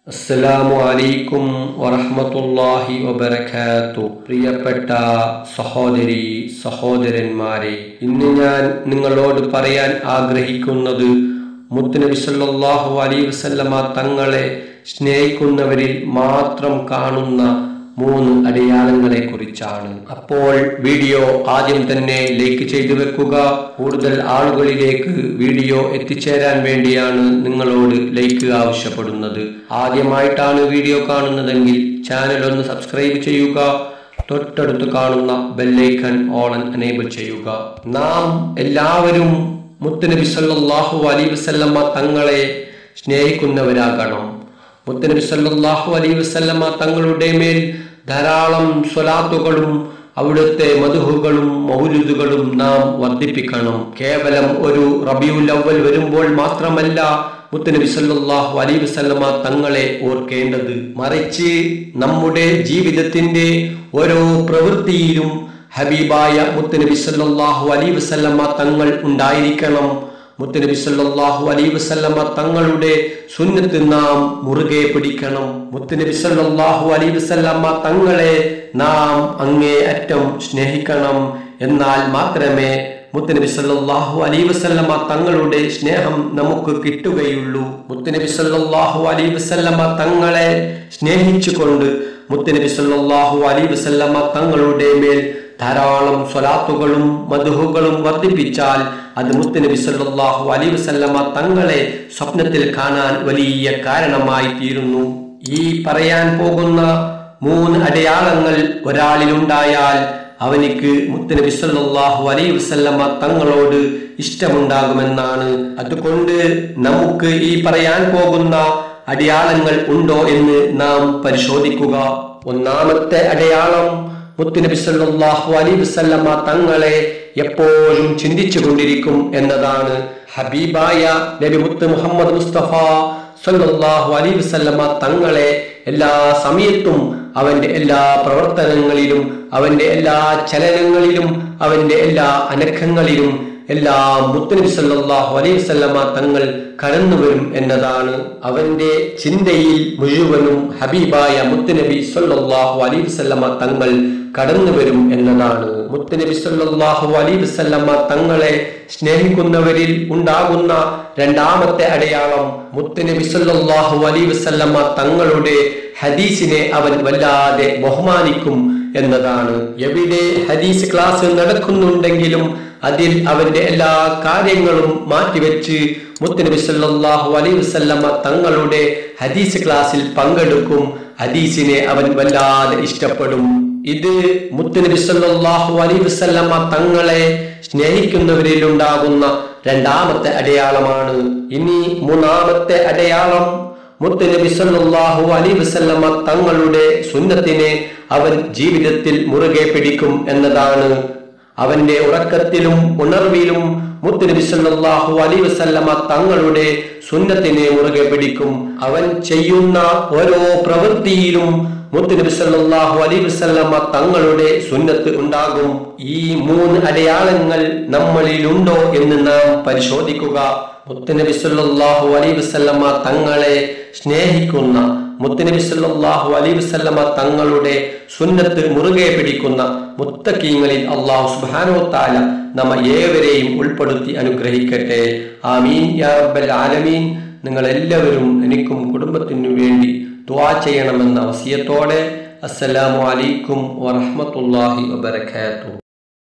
അസ്സലാമു അലൈക്കും വറഹ്മത്തുള്ളാഹി വബറകാത്തു പ്രിയപ്പെട്ട സഹോദരി സഹോദരന്മാരെ ഇന്ന് ഞാൻ നിങ്ങളോട് പറയാൻ ആഗ്രഹിക്കുന്നത് മുത്തുനബി സല്ലല്ലാഹു അലൈഹി വസല്ലമ തങ്ങളെ സ്നേഹിക്കുന്നവരിൽ മാത്രം കാണുന്ന മൂന്ന് അടയാളങ്ങളെ കുറിച്ചാണ് അപ്പോൾ വീഡിയോ ആദ്യം തന്നെ ലൈക്ക് ചെയ്തു വെക്കുക കൂടുതൽ ആളുകളിലേക്ക് വീഡിയോ എത്തിച്ചേരാൻ വേണ്ടിയാണ് നിങ്ങളോട് ലൈക്ക് ആവശ്യപ്പെടുന്നത് ആദ്യമായിട്ടാണ് വീഡിയോ കാണുന്നതെങ്കിൽ ചാനൽ ഒന്ന് സബ്സ്ക്രൈബ് ചെയ്യുക തൊട്ടടുത്ത് കാണുന്ന ബെല്ലൈക്കൺ ഓൺ എനേബിൾ ചെയ്യുക നാം എല്ലാവരും മുത്തുനബി സല്ലല്ലാഹു അലൈഹി വസല്ലമ തങ്ങളെ സ്നേഹിക്കുന്നവരാകണം മുത്തനബി സല്ലല്ലാഹു അലൈഹി വസല്ലമ തങ്ങളുടെ മേൽ ധാരാളം സ്വലാത്തുകളും അവിടുത്തെ മധുഹുകളും മൗലുദുകളും നാം വർദ്ധിപ്പിക്കണം കേവലം ഒരു റബിയുൽ അവൽ വരുമ്പോൾ മാത്രമല്ല മുത്തനബി സല്ലല്ലാഹു അലൈഹി വസല്ലമ തങ്ങളെ ഓർക്കേണ്ടത് മറിച്ച് നമ്മുടെ ജീവിതത്തിന്റെ ഓരോ പ്രവൃത്തിയിലും ഹബീബായ മുത്തനബി സല്ലല്ലാഹു അലൈഹി വസല്ലമ തങ്ങൾ ഉണ്ടായിരിക്കണം മുത്തനബി സല്ലല്ലാഹു അലൈഹി വസല്ലമ തങ്ങളുടെ സുന്നത്ത് നാം മുറുകെ പിടിക്കണം മുത്തനബി സല്ലല്ലാഹു അലൈഹി വസല്ലമ തങ്ങളെ നാം അങ്ങേ അറ്റം സ്നേഹിക്കണം എന്നാൽ മാത്രമേ മുത്തനബി സല്ലല്ലാഹു അലൈഹി വസല്ലമ തങ്ങളുടെ സ്നേഹം നമുക്ക് കിട്ടുകയുള്ളൂ മുത്തനബി സല്ലല്ലാഹു അലൈഹി വസല്ലമ തങ്ങളെ സ്നേഹിച്ചുകൊണ്ട് മുത്തനബി സല്ലല്ലാഹു അലൈഹി വസല്ലമ തങ്ങളുടെ മേൽ ധാരാളം സ്വലാത്തുകളും മധുഹുകളും വർദ്ധിപ്പിച്ചാൽ അത് മുത്തനബി സല്ലല്ലാഹു അലൈഹി വസല്ലമ തങ്ങളെ സ്വപ്നത്തിൽ കാണാൻ വലിയ കാരണമായി തീരുന്നു ഈ പറയാൻ പോകുന്ന മൂന്ന് അടയാളങ്ങൾ ഒരാളിലുണ്ടായാൽ അവനിക്ക് മുത്തനബി സല്ലല്ലാഹു അലൈഹി വസല്ലമ തങ്ങളോട് ഇഷ്ടമുണ്ടാകുമെന്നാണ് അതുകൊണ്ട് നമുക്ക് ഈ പറയാൻ പോകുന്ന അടയാളങ്ങൾ ഉണ്ടോ എന്ന് നാം പരിശോധിക്കുക ഒന്നാമത്തെ അടയാളം മുത്തുനബി സല്ലല്ലാഹു അലൈഹി വസല്ലമ തങ്ങളെ എപ്പോഴും ചിന്തിച്ചു കൊണ്ടിരിക്കും എന്നതാണ് ഹബീബായ നബി മുത്ത് മുഹമ്മദ് മുസ്തഫ സല്ലല്ലാഹു അലൈഹി വസല്ലമ തങ്ങളെ എല്ലാ സമയത്തും അവന്റെ എല്ലാ പ്രവർത്തനങ്ങളിലും അവന്റെ എല്ലാ ചലനങ്ങളിലും അവന്റെ എല്ലാ അനക്കങ്ങളിലും എല്ലാ മുത്തനബി സല്ലല്ലാഹു അലൈഹി വസല്ലമ തങ്ങൾ കടന്നു വരും എന്നതാണ് അവന്റെ ചിന്തയിൽ മുഴുവനും ഹബീബായ മുത്തനബി സല്ലല്ലാഹു അലൈഹി വസല്ലമ തങ്ങൾ കടന്നു വരും എന്നതാണ് മുത്തനബി സല്ലല്ലാഹു അലൈഹി വസല്ലമ തങ്ങളെ സ്നേഹിക്കുന്നവരിൽ ഉണ്ടാകുന്ന രണ്ടാമത്തെ അടയാളം മുത്തനബി സല്ലല്ലാഹു അലൈഹി വസല്ലമ തങ്ങളുടെ ഹദീസിനെ അവൻ വല്ലാതെ ബഹുമാനിക്കും എന്നതാണ് എവിടെ ഹദീസ് ക്ലാസ് നടക്കുന്നുണ്ടെങ്കിലും അതിൽ അവന്റെ എല്ലാ കാര്യങ്ങളും മാറ്റിവെച്ച് മുത്തനബി സല്ലല്ലാഹു അലൈഹി വസല്ലമ തങ്ങളുടെ ഹദീസ് ക്ലാസ്സിൽ പങ്കെടുക്കും ഹദീസിനെ അവൻ വല്ലാതെ ഇഷ്ടപ്പെടും ഇത് മുത്തനബി സല്ലല്ലാഹു അലൈഹി വസല്ലമ തങ്ങളെ സ്നേഹിക്കുന്നവരിൽ ഉണ്ടാകുന്ന രണ്ടാമത്തെ അടയാളമാണ് ഇനി മൂന്നാമത്തെ അടയാളം മുത്തനബി സല്ലല്ലാഹു അലൈഹി വസല്ലമ തങ്ങളുടെ സുന്നത്തിനെ അവൻ ജീവിതത്തിൽ മുറുകെ പിടിക്കും എന്നതാണ് അവന്റെ ഉറക്കത്തിലും ഉണർവിലും മുത്തുനബി സല്ലല്ലാഹു അലൈഹി വസല്ലമ തങ്ങളുടെ സുന്നത്തിനെ മുറുകെ പിടിക്കും അവൻ ചെയ്യുന്ന ഓരോ പ്രവൃത്തിയിലും മുത്തുനബി സല്ലല്ലാഹു അലൈഹി വസല്ലമ തങ്ങളുടെ സുന്നത്ത് ഉണ്ടാകും ഈ മൂന്ന് അടയാളങ്ങൾ നമ്മളിലുണ്ടോ എന്ന് നാം പരിശോധിക്കുക മുത്തുനബി സല്ലല്ലാഹു അലൈഹി വസല്ലമ തങ്ങളെ സ്നേഹിക്കുന്ന മുത്തുനബി സല്ലല്ലാഹു അലൈഹി വസല്ലമ തങ്ങളുടെ സുന്നത്ത് മുറുകെ പിടിക്കുന്ന മുത്തക്കീങ്ങളിൽ അള്ളാഹു സുബ്ഹാനഹു തആല നമ്മ ഏവരെയും ഉൾപ്പെടുത്തി അനുഗ്രഹിക്കട്ടെ ആമീൻ യാ റബ്ബൽ ആലമീൻ നിങ്ങൾ എല്ലാവരും എനിക്കും കുടുംബത്തിനു വേണ്ടി ദുആ ചെയ്യണമെന്ന വസിയത്തോടെ അസ്സലാമു അലൈക്കും വറഹ്മത്തുള്ളാഹി വബറകാതുഹു